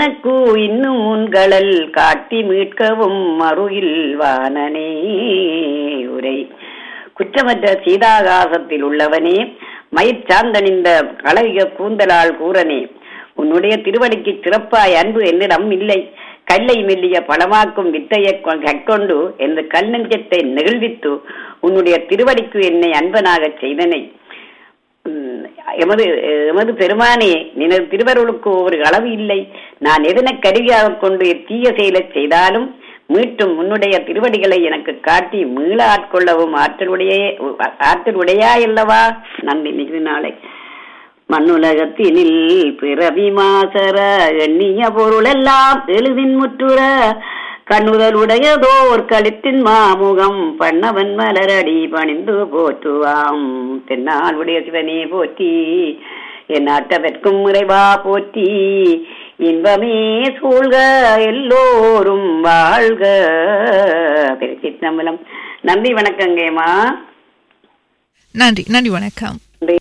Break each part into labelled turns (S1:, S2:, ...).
S1: எனக்கு இன்னும் உன்களல் காட்டி மீட்கவும் மறுயில் வானனே உரை குற்றமற்ற சீதாகாசத்தில் உள்ளவனே மயிர்ச்சாந்தனிந்த களைய கூந்தலால் கூறனே உன்னுடைய திருவடிக்கு சிறப்பாய் அன்பு என்னிடம் இல்லை கல்லை மெல்லிய பழமாக்கும் வித்தையை கற்கொண்டு எந்த கல்நெஞ்சத்தை நெகிழ்வித்து உன்னுடைய திருவடிக்கு என்னை அன்பனாகச் செய்தனை உம், எமது எமது பெருமானே நினது திருவருளுக்கு ஒரு அளவு இல்லை நான் எதனை கருவியாக கொண்டு தீய செயலைச் செய்தாலும் மீட்டும் உன்னுடைய திருவடிகளை எனக்கு காட்டி மீள ஆட்கொள்ளவும் ஆற்றலுடைய ஆற்றலுடையா அல்லவா நன்றி மிகு நாளை மண்ணுலகத்தினில் பிறவி மாசர எண்ணிய பொருளெல்லாம் எழுதின் முற்றுற கண்ணுதலுடையதோர் கழுத்தின் மாமுகம் பண்ணவன் மலரடி பணிந்து போற்றுவாம் தென்னால் உடைய சிவனே போற்றி என் நாட்டவர்க்கும் இறைவா போற்றி இன்பமே சூழ்க எல்லோரும் வாழ்க திருச்சிற்றம்பலம் நன்றி வணக்கங்கேமா
S2: நன்றி நன்றி வணக்கம்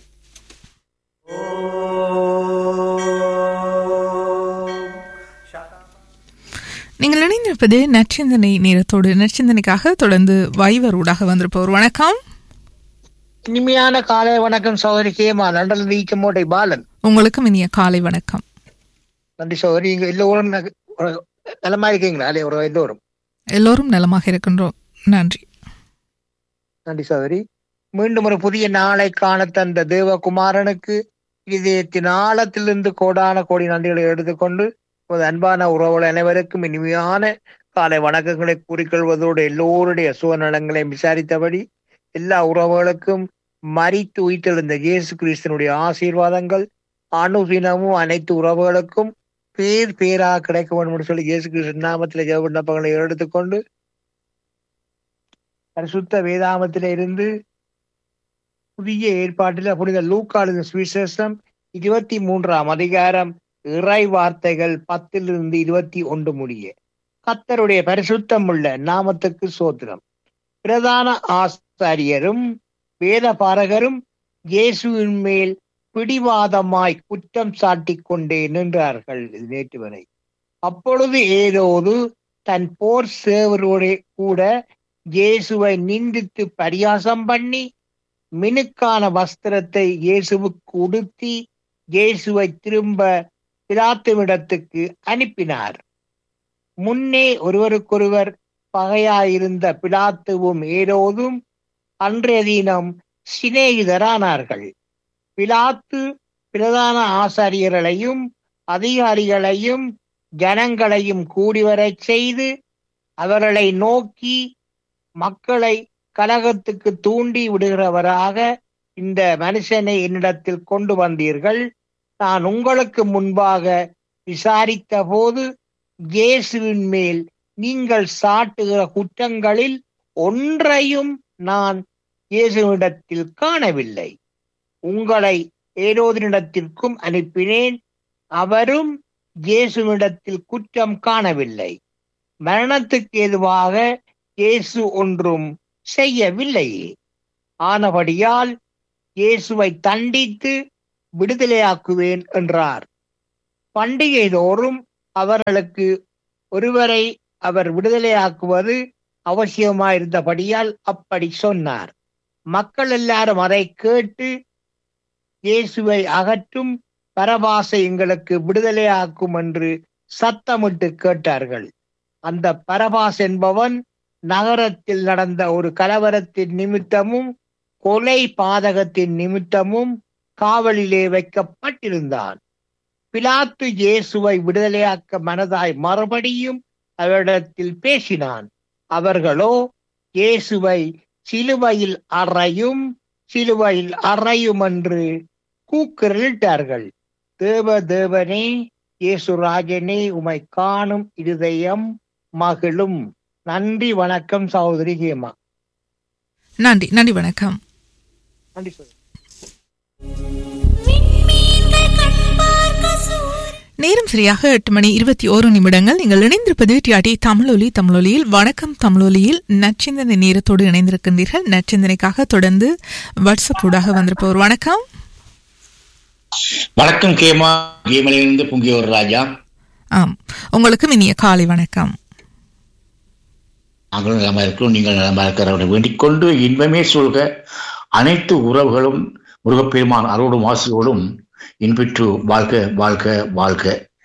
S2: நீங்கள் இணைந்திருப்பது நற்சிந்தனை நேரத்தோடு நற்சிந்தனைக்காக தொடர்ந்து வைவர் ஊடாக வந்திருப்பவர் வணக்கம்
S3: இனிமையான காலை வணக்கம் சகோதரி கேமா லண்டன் வீக்கமோட்டை பாலன்
S2: உங்களுக்கும் இனிய காலை வணக்கம்
S3: நன்றி சகோதரி இங்க எல்லோரும் நக- ஒரு நலமா இருக்கீங்களா அல்லே ஒரு எல்லோரும்
S2: எல்லோரும் நலமாக இருக்கின்றோம் நன்றி
S3: நன்றி சகோதரி மீண்டும் ஒரு புதிய நாளை காண தந்த தேவகுமாரனுக்கு இதயத்தின் ஆழத்திலிருந்து கோடான கோடி நன்றிகளை எடுத்துக்கொண்டு உமது அன்பான உறவுகள் அனைவருக்கும் இனிமையான காலை வணக்கங்களை கூறிக்கொள்வதோடு எல்லோருடைய சுகநலங்களை விசாரித்தபடி எல்லா உறவுகளுக்கும் மறித்து உயிர்த்தெழுந்த இயேசு கிறிஸ்தனுடைய ஆசீர்வாதங்கள் அனுதினமும் அனைத்து உறவுகளுக்கும் பேர் பேராக கிடைக்க வேண்டும் என்று சொல்லி இயேசு கிறிஸ்து நாமத்தில் ஜெப விண்ணப்பங்களை எடுத்துக்கொண்டு பரிசுத்த வேதாமத்தில இருந்து புதிய ஏற்பாட்டில் புனித லூக்காளின் சுவிசேஷம் இருபத்தி மூன்றாம் அதிகாரம் இறை வார்த்தைகள் பத்திலிருந்து இருபத்தி ஒன்று முடிய கத்தருடைய பரிசுத்தம் உள்ள நாமத்துக்கு சோத்திரம் பிரதான ஆசாரியரும் வேத பாரகரும் இயேசுவின் மேல் பிடிவாதமாய் குற்றம் சாட்டிக் கொண்டே நின்றார்கள் இது நேற்று வரை அப்பொழுது ஏதோது தன் போர் சேவரோட கூட இயேசுவை நிந்தித்து பரியாசம் பண்ணி மினுக்கான வஸ்திரத்தை இயேசுவுக்கு உடுத்தி இயேசுவை திரும்ப பிலாத்துவிடத்துக்கு அனுப்பினார் முன்னே ஒருவருக்கொருவர் பகையாயிருந்த பிலாத்துவும் ஏரோதும் அன்றைய தினம் சிநேகிதரானார்கள் பிலாத்து பிரதான ஆசாரியர்களையும் அதிகாரிகளையும் ஜனங்களையும் கூடிவரச் செய்து அவர்களை நோக்கி மக்களை கலகத்துக்கு தூண்டி விடுகிறவராக இந்த மனுஷனை என்னிடத்தில் கொண்டு வந்தீர்கள் நான் உங்களுக்கு முன்பாக விசாரித்த போது இயேசுவின் மேல் நீங்கள் சாட்டுகிற குற்றங்களில் ஒன்றையும் நான் இயேசுவிடத்தில் காணவில்லை உங்களை ஏரோதனிடத்திற்கும் அனுப்பினேன் அவரும் இயேசுவிடத்தில் குற்றம் காணவில்லை மரணத்துக்கு எதுவாக இயேசு ஒன்றும் செய்யவில்லையே ஆனபடியால் இயேசுவை தண்டித்து விடுதலையாக்குவேன் என்றார் பண்டிகை தோறும் அவர்களுக்கு ஒருவரை அவர் விடுதலையாக்குவது அவசியமாயிருந்தபடியால் அப்படி சொன்னார் மக்கள் எல்லாரும் அதை கேட்டு இயேசுவை அகற்றும் பரபாசை எங்களுக்கு விடுதலையாக்கும் என்று சத்தமிட்டு கேட்டார்கள் அந்த பரபாஸ் என்பவன் நகரத்தில் நடந்த ஒரு கலவரத்தின் நிமித்தமும் கொலை பாதகத்தின் நிமித்தமும் காவலிலே வைக்கப்பட்டிருந்தான் பிலாத்து இயேசுவை விடுதலையாக்க மனதாய் மறுபடியும் அவரிடத்தில் பேசினான் அவர்களோ இயேசுவை சிலுவையில் அறையும் சிலுவையில் அறையும் என்று கூக்குரலிட்டார்கள் தேவ தேவனே இயேசுராஜனே உமை காணும் இருதயம் மகிழும் நன்றி வணக்கம் சகோதரி ஹேமா
S2: நன்றி நன்றி வணக்கம்
S3: நன்றி சகோதரி
S2: நேரம் சரியாக எட்டு மணி இருபத்தி ஓரு நிமிடங்கள் நீங்கள் இணைந்திருப்பது டிஆர்டி தமிழொலி தமிழொலியில் வணக்கம் தமிழொலியில் நச்சிந்தனை நேரத்தோடு இணைந்திருக்கின்றீர்கள் நச்சிந்தனைக்காக தொடர்ந்து வாட்ஸ்அப் ஊடாக வந்திருப்பவர் வணக்கம்
S4: வணக்கம் கேமா கேமலிலிருந்து புங்கியோர் ராஜா
S2: ஆம் உங்களுக்கும் இனிய காலை வணக்கம்
S4: நாங்களும் நலமா இருக்கிறோம் நீங்கள் நலமா இருக்கிறவரை வேண்டிக் கொண்டு இன்பமே சொல்க அனைத்து உறவுகளும் முருகப்பெருமான் அரோடும் ஆசியோடும் இன்பெற்று வாழ்க வாழ்க வாழ்க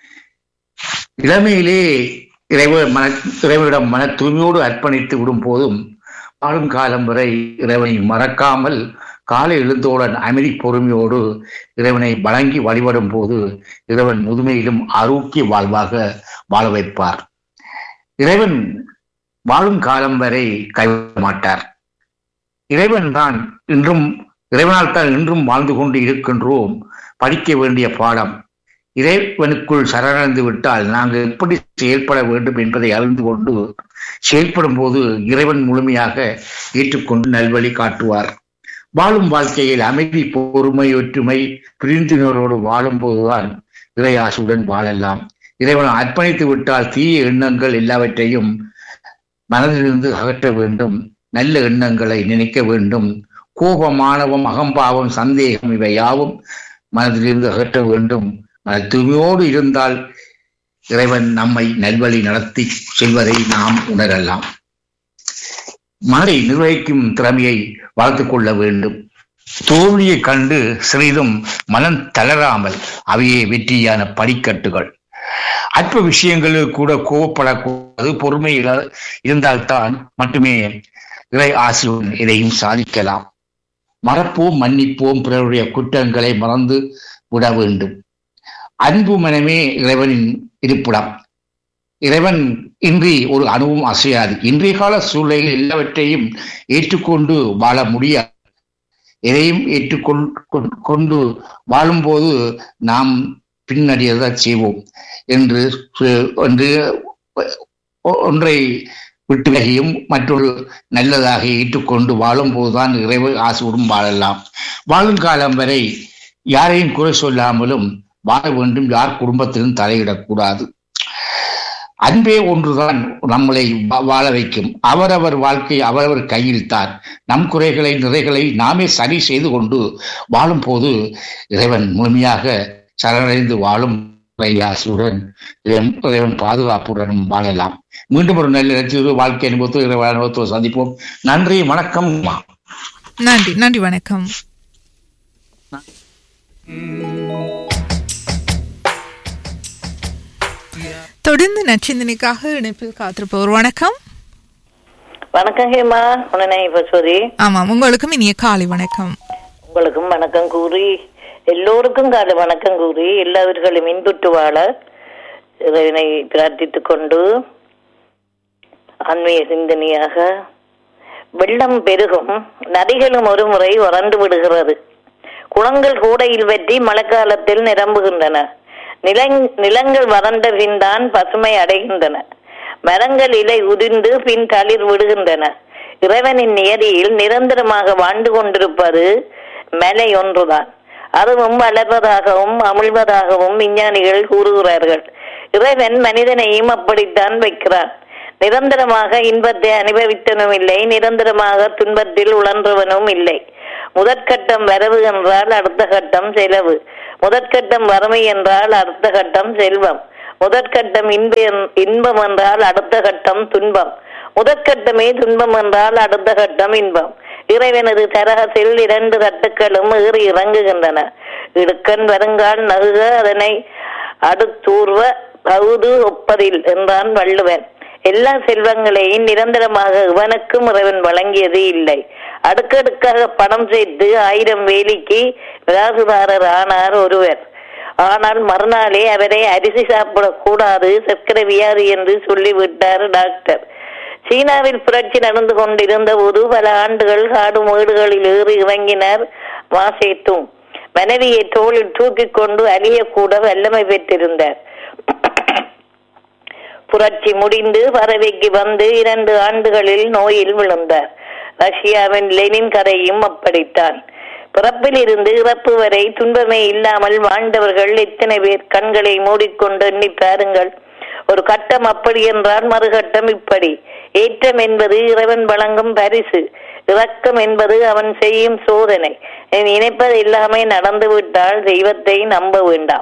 S4: இளமையிலே இறைவன் மன இறைவனிடம் மன தூய்மையோடு அர்ப்பணித்து விடும் போதும் வாழும் காலம் வரை இறைவனை மறக்காமல் காலை எழுந்தவுடன் அமைதி பொறுமையோடு இறைவனை வழங்கி வழிபடும் போது இறைவன் முதுமையிலும் ஆரோக்கிய வாழ்வாக வாழ வைப்பார் இறைவன் வாழும் காலம் வரை கைவிட மாட்டார் இறைவன் தான் இன்றும் இறைவனால் தான் இன்றும் வாழ்ந்து கொண்டு இருக்கின்றோம் படிக்க வேண்டிய பாடம் இறைவனுக்குள் சரணடைந்து விட்டால் நாங்கள் எப்படி செயல்பட வேண்டும் என்பதை அறிந்து கொண்டு செயல்படும் போது இறைவன் முழுமையாக ஏற்றுக்கொண்டு நல்வழி காட்டுவார் வாழும் வாழ்க்கையில் அமைதி பொறுமை ஒற்றுமை பிரிந்தினரோடு வாழும் போதுதான் இறையாசுடன் வாழலாம் இறைவன் அர்ப்பணித்து விட்டால் தீய எண்ணங்கள் எல்லாவற்றையும் மனதிலிருந்து அகற்ற வேண்டும் நல்ல எண்ணங்களை நினைக்க வேண்டும் கோபமானவம் அகம்பாவம் சந்தேகம் இவை யாவும் மனதிலிருந்து அகற்ற வேண்டும் மன தூய்மையோடு இருந்தால் இறைவன் நம்மை நல்வழி நடத்தி செல்வதை நாம் உணரலாம் மனதை நிர்வகிக்கும் திறமையை வளர்த்துக் கொள்ள வேண்டும் தோல்வியை கண்டு சிறிதும் மனம் தளராமல் அவையே வெற்றியான படிக்கட்டுகள் அற்ப விஷயங்களில் கூட கோவப்படக்கூடாது பொறுமை இருந்தால்தான் மட்டுமே இறை ஆசியுடன் இதையும் சாதிக்கலாம் மறப்போம் மன்னிப்போம் பிறருடைய குற்றங்களை மறந்து விட வேண்டும் அன்பு மனமே இறைவனின் இருப்பிடம் இறைவன் இன்றி ஒரு அணுவும் அசையாது இன்றைய கால சூழ்நிலையில் எல்லாவற்றையும் ஏற்றுக்கொண்டு வாழ முடியாது எதையும் ஏற்றுக்கொண்டு வாழும்போது நாம் பின்னடியதான் செய்வோம் என்று என்று ஒன்றை விட்டு விலகியும் மற்றொரு நல்லதாக ஏற்றுக்கொண்டு வாழும் போதுதான் இறைவு ஆசையுடன் வாழலாம் வாழும் காலம் வரை யாரையும் குறை சொல்லாமலும் வாழ வேண்டும் யார் குடும்பத்திலும் தலையிடக்கூடாது அன்பே ஒன்றுதான் நம்மளை வாழ வைக்கும் அவரவர் வாழ்க்கை அவரவர் கையில் தான் நம் குறைகளை நிறைகளை நாமே சரி செய்து கொண்டு வாழும் போது இறைவன் முழுமையாக சரணடைந்து வாழும் இறையாசுடன் இறைவன் பாதுகாப்புடனும் வாழலாம் மீண்டும் ஒரு நல்ல இடத்தில் வாழ்க்கை அனுபவத்தோ இறைவ அனுபவத்தோ சந்திப்போம் நன்றி வணக்கம்
S2: நன்றி நன்றி வணக்கம் தொடர்ந்து நச்சிந்தனைக்காக இணைப்பில் காத்திருப்பவர் வணக்கம்
S5: வணக்கம் ஹேமா உடனே பசுவதி
S2: ஆமாம் உங்களுக்கும் இனிய காலை வணக்கம்
S5: உங்களுக்கும் வணக்கம் கூறி எல்லோருக்கும் காலை வணக்கம் கூறி எல்லாவர்களும் இன்புற்று வாழ இறைவனை பிரார்த்தித்துக் கொண்டு ஆன்மீக சிந்தனையாக வெள்ளம் பெருகும் நதிகளும் ஒரு முறை வறண்டு விடுகிறது குளங்கள் கூடையில் வெற்றி மழைக்காலத்தில் நிரம்புகின்றன நிலங் நிலங்கள் வறண்ட பின் தான் பசுமை அடைகின்றன மரங்கள் இலை உதிர்ந்து பின் தளிர் விடுகின்றன இறைவனின் நியதியில் நிரந்தரமாக வாழ்ந்து கொண்டிருப்பது மலை ஒன்றுதான் அதுவும் வளர்வதாகவும் அமிழ்வதாகவும் விஞ்ஞானிகள் கூறுகிறார்கள் இறைவன் மனிதனையும் அப்படித்தான் வைக்கிறான் நிரந்தரமாக இன்பத்தை அனுபவித்தனும் இல்லை நிரந்தரமாக துன்பத்தில் உழன்றவனும் இல்லை முதற்கட்டம் வரவு என்றால் அடுத்த கட்டம் செலவு முதற்கட்டம் வறுமை என்றால் அடுத்த கட்டம் செல்வம் முதற்கட்டம் இன்ப இன்பம் என்றால் அடுத்த கட்டம் துன்பம் முதற்கட்டமே துன்பம் என்றால் அடுத்த கட்டம் இன்பம் இறைவனது தரகத்தில் இரண்டு தட்டுக்களும் ஏறி இறங்குகின்றன இடுக்கன் வருங்கால் நகுக அதனை அடுத்தூர்வ பகுது ஒப்பதில் என்றான் வள்ளுவன் எல்லா செல்வங்களையும் நிரந்தரமாக இவனுக்கும் இறைவன் வழங்கியது இல்லை அடுக்கடுக்காக பணம் சேர்த்து ஆயிரம் வேலிக்கு விலாசுதாரர் ஆனார் ஒருவர் ஆனால் மறுநாளே அவரை அரிசி சாப்பிடக்கூடாது சர்க்கரை வியாதி என்று சொல்லிவிட்டார் டாக்டர் சீனாவில் புரட்சி நடந்து கொண்டிருந்த போது பல ஆண்டுகள் காடு மேடுகளில் ஏறி இறங்கினார் மாசேத்தும் மனைவியை தோளில் தூக்கி கொண்டு அழியக்கூட வல்லமை பெற்றிருந்தார் புரட்சி முடிந்து பறவைக்கு வந்து இரண்டு ஆண்டுகளில் நோயில் விழுந்தார் ரஷ்யாவின் லெனின் கரையும் அப்படித்தான் பிறப்பில் இருந்து இறப்பு வரை துன்பமே இல்லாமல் வாழ்ந்தவர்கள் எத்தனை பேர் கண்களை மூடிக்கொண்டு எண்ணி பாருங்கள் ஒரு கட்டம் அப்படி என்றால் மறுகட்டம் இப்படி ஏற்றம் என்பது இறைவன் வழங்கும் பரிசு இரக்கம் என்பது அவன் செய்யும் சோதனை நினைப்பது எல்லாமே நடந்துவிட்டால் தெய்வத்தை நம்ப வேண்டாம்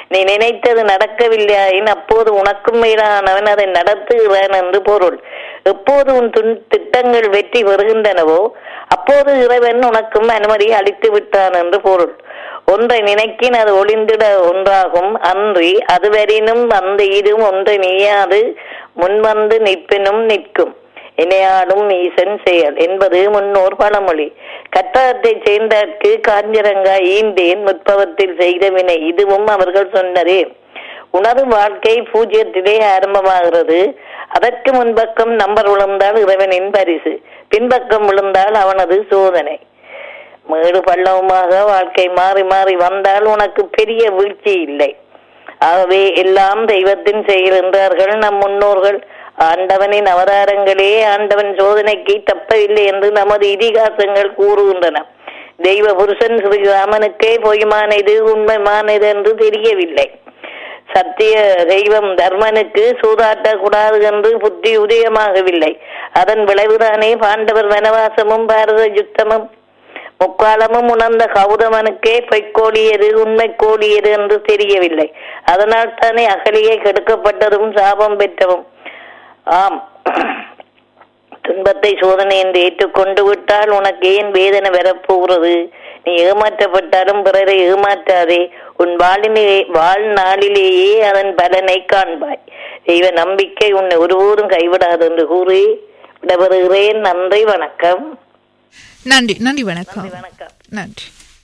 S5: நீ நினைத்தது நடக்கவில்லையாயின் அப்போது உனக்கும் மேலானவன் அதை நடத்துகிறான் என்று பொருள் எப்போது உன் துன்- திட்டங்கள் வெற்றி பெறுகின்றனவோ அப்போது இறைவன் உனக்கும் அனுமதி அளித்து விட்டான் என்று பொருள் ஒன்றை நினைக்கின் அது ஒளிந்திட ஒன்றாகும் அன்றி அதுவரினும் அந்த இதும் ஒன்றை நீயாது முன்வந்து நிற்பினும் நிற்கும் இணையாடும் ஈசன் செயல் என்பது முன்னோர் பழமொழி கட்டாரத்தை சேர்ந்தார்க்கு காஞ்சிரங்கா ஈந்தேன் முற்பவத்தில் செய்த வினை இதுவும் அவர்கள் சொன்னதே உனது வாழ்க்கை பூஜ்யத்திலே ஆரம்பமாகிறது அதற்கு முன்பக்கம் நம்பர் விழுந்தால் இறைவனின் பரிசு பின்பக்கம் விழுந்தால் அவனது சோதனை மேடு பள்ளவுமாக வாழ்க்கை மாறி மாறி வந்தால் உனக்கு பெரிய வீழ்ச்சி இல்லை ஆகவே எல்லாம் தெய்வத்தின் செயல் என்றார்கள் நம் முன்னோர்கள் ஆண்டவனின் அவதாரங்களே ஆண்டவன் சோதனைக்கு தப்பவில்லை என்று நமது இதிகாசங்கள் கூறுகின்றன தெய்வ புருஷன் ஸ்ரீராமனுக்கே பொய்மானது உண்மைமானது என்று தெரியவில்லை சத்திய தெய்வம் தர்மனுக்கு சூதாட்டக்கூடாது என்று புத்தி உதயமாகவில்லை அதன் விளைவுதானே பாண்டவர் வனவாசமும் பாரத யுத்தமும் முக்காலமும் உணர்ந்த கௌதமனுக்கே பொய்க்கோடியது உண்மை கோடியது என்று தெரியவில்லை அதனால் தானே அகலியை கெடுக்கப்பட்டதும் சாபம் பெற்றவும் ஆம் துன்பத்தை சோதனை என்று ஏற்றுக்கொண்டு விட்டால் உனக்கு ஏன் வேதனை வரப்போகிறது நீ ஏமாற்றப்பட்டாலும் பிறரை ஏமாற்றாதே உன் வாழிலே வாழ்நாளிலேயே அதன் பலனை காண்பாய் தெய்வ நம்பிக்கை உன்னை ஒருபோதும் கைவிடாது என்று கூறி விடைபெறுகிறேன் நன்றி வணக்கம்
S2: நன்றி நன்றி வணக்கம்
S5: வணக்கம்
S2: நன்றி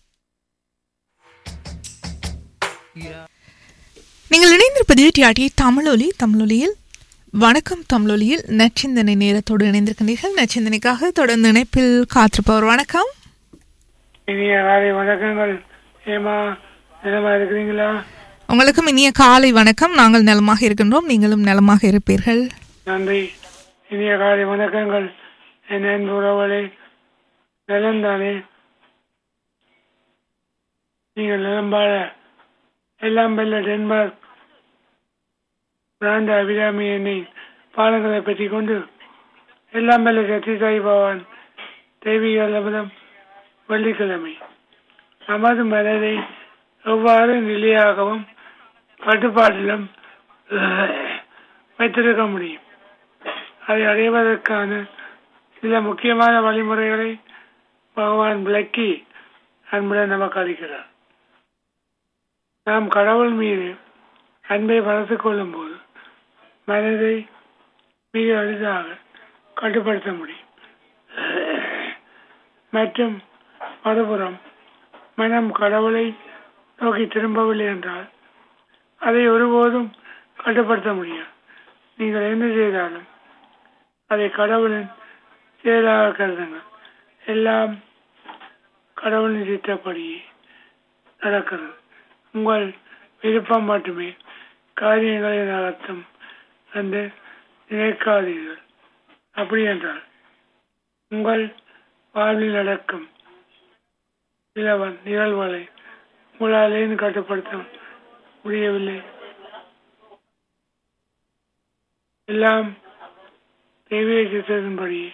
S2: நீங்கள் இணைந்திருப்பது டிஆர்டி தமிழொலி தமிழொலியில் வணக்கம் தமிழொலியில் நச்சிந்தனை நேரத்தோடு இணைந்திருக்கின்றீர்கள் நச்சிந்தனைக்காக தொடர்ந்து இணைப்பில் காத்திருப்பவர் வணக்கம்
S6: இனிய காலை வணக்கங்கள் ஏமா நிலமா இருக்கிறீங்களா
S2: உங்களுக்கும் இனிய காலை வணக்கம் நாங்கள் நலமாக இருக்கின்றோம் நீங்களும் நலமாக இருப்பீர்கள்
S6: நன்றி இனிய காலை வணக்கங்கள் என் அன்பு உறவுகளே நலந்தானே நீங்கள் நலம்பாட எல்லாம் வெல்ல டென்மார்க் பிராந்த அபிராமி எண்ணெய் பாலங்களை பற்றி கொண்டு எல்லாம் வெல்ல சக்தி சாய் பவான் தெய்வீக லபதம் வெள்ளிக்கிழமை நமது மனதை எவ்வாறு நிலையாகவும் கட்டுப்பாட்டிலும் வைத்திருக்க முடியும் அதை அடைவதற்கான சில முக்கியமான வழிமுறைகளை பகவான் விளக்கி அன்புடன் நமக்கு அளிக்கிறார் நாம் கடவுள் மீது அன்பை வளர்த்துக் கொள்ளும் போது மனதை மிக எளிதாக கட்டுப்படுத்த முடியும் மற்றும் மறுபுறம் மனம் கடவுளை நோக்கி திரும்பவில்லை என்றால் அதை ஒருபோதும் கட்டுப்படுத்த முடியாது நீங்கள் என்ன செய்தாலும் அதை கடவுளின் செயலாக கருதுங்கள் எல்லாம் கடவுளின் சித்தப்படியே நடக்கிறது உங்கள் விருப்பம் மட்டுமே காரியங்களை நடத்தும் என்று நினைக்காதீர்கள் அப்படி என்றால் உங்கள் வாழ்வில் நடக்கும் நிலவன் நிகழ்வுகளை உங்களால் ஏன் கட்டுப்படுத்த முடியவில்லை எல்லாம் தெய்வீக சித்தத்தின்படியே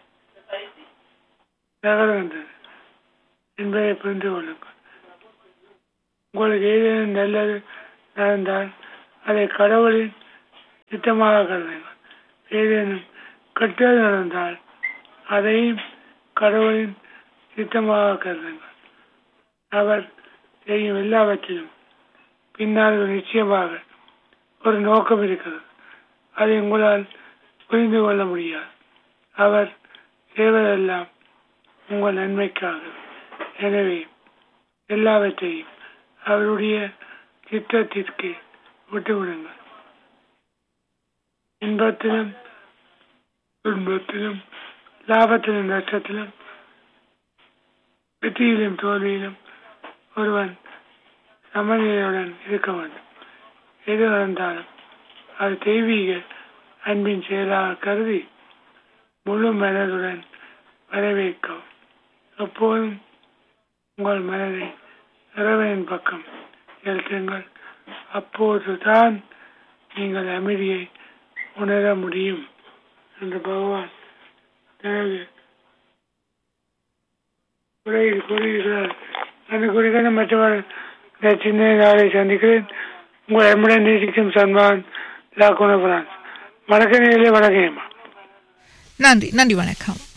S6: நகர்கின்றது என்பதை புரிந்து கொள்ளுங்கள் உங்களுக்கு ஏதேனும் நல்லது நடந்தால் அதை கடவுளின் திட்டமாக கருதுங்கள் ஏதேனும் கெட்டது நடந்தால் அதையும் கடவுளின் திட்டமாக கருதுங்கள் அவர் செய்யும் எல்லாவற்றிலும் பின்னால் ஒரு நிச்சயமாக ஒரு நோக்கம் இருக்கிறது அதை உங்களால் புரிந்து கொள்ள முடியாது அவர் செய்வதெல்லாம் உங்கள் நன்மைக்காக எனவே எல்லாவற்றையும் அவருடைய திட்டத்திற்கு விட்டுவிடுங்கள் இன்பத்திலும் துன்பத்திலும் லாபத்திலும் நஷ்டத்திலும் வெற்றியிலும் தோல்வியிலும் ஒருவன் சமநிலையுடன் இருக்க வேண்டும் எது நடந்தாலும் அது தெய்வீக அன்பின் செயலாக கருதி முழு மனதுடன் வரவேற்கவும் எப்போதும் உங்கள் மனதை இறைவனின் பக்கம் செலுத்துங்கள் அப்போதுதான் நீங்கள் அமைதியை உணர முடியும் என்று பகவான் தனது உரையில் கூறுகிறார் அந்த குறிக்கான மற்றவர் இந்த சின்ன நாளை சந்திக்கிறேன் உங்கள் எம்முடன் நேசிக்கும் சன்மான் லாகுன பிரான்ஸ் வணக்க நேரிலே வணக்கம்மா
S2: நன்றி நன்றி வணக்கம்